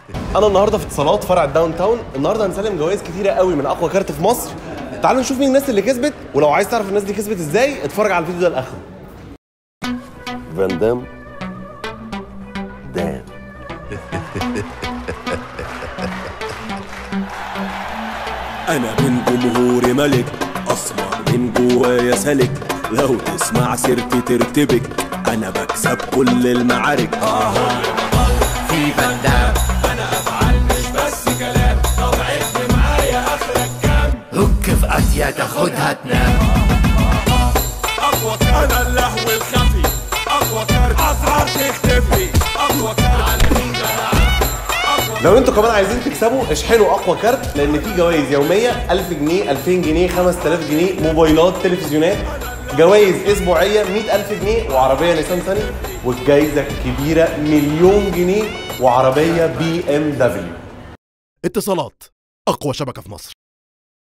انا النهارده في اتصالات فرع الداون تاون النهارده هنسلم جوائز كتيره قوي من اقوى كارت في مصر تعالوا نشوف مين الناس اللي كسبت ولو عايز تعرف الناس دي كسبت ازاي اتفرج على الفيديو ده لاخره فان دام دام انا من جمهوري ملك اسمر من جوايا سلك لو تسمع سيرتي ترتبك انا بكسب كل المعارك آه. في بندام انا افعل مش بس كلام طب عد معايا اخرك كام هك في قضية تاخدها تنام اقوى كارت انا اللهو الخفي اقوى كارت اسعار تختفي اقوى كارت على مين لو انتوا كمان عايزين تكسبوا اشحنوا اقوى كارت لان في جوائز يوميه 1000 جنيه 2000 جنيه 5000 جنيه موبايلات تلفزيونات جوائز اسبوعيه 100000 جنيه وعربيه نيسان صني والجايزه الكبيره مليون جنيه وعربيه بي ام دبليو اتصالات أقوى شبكة في مصر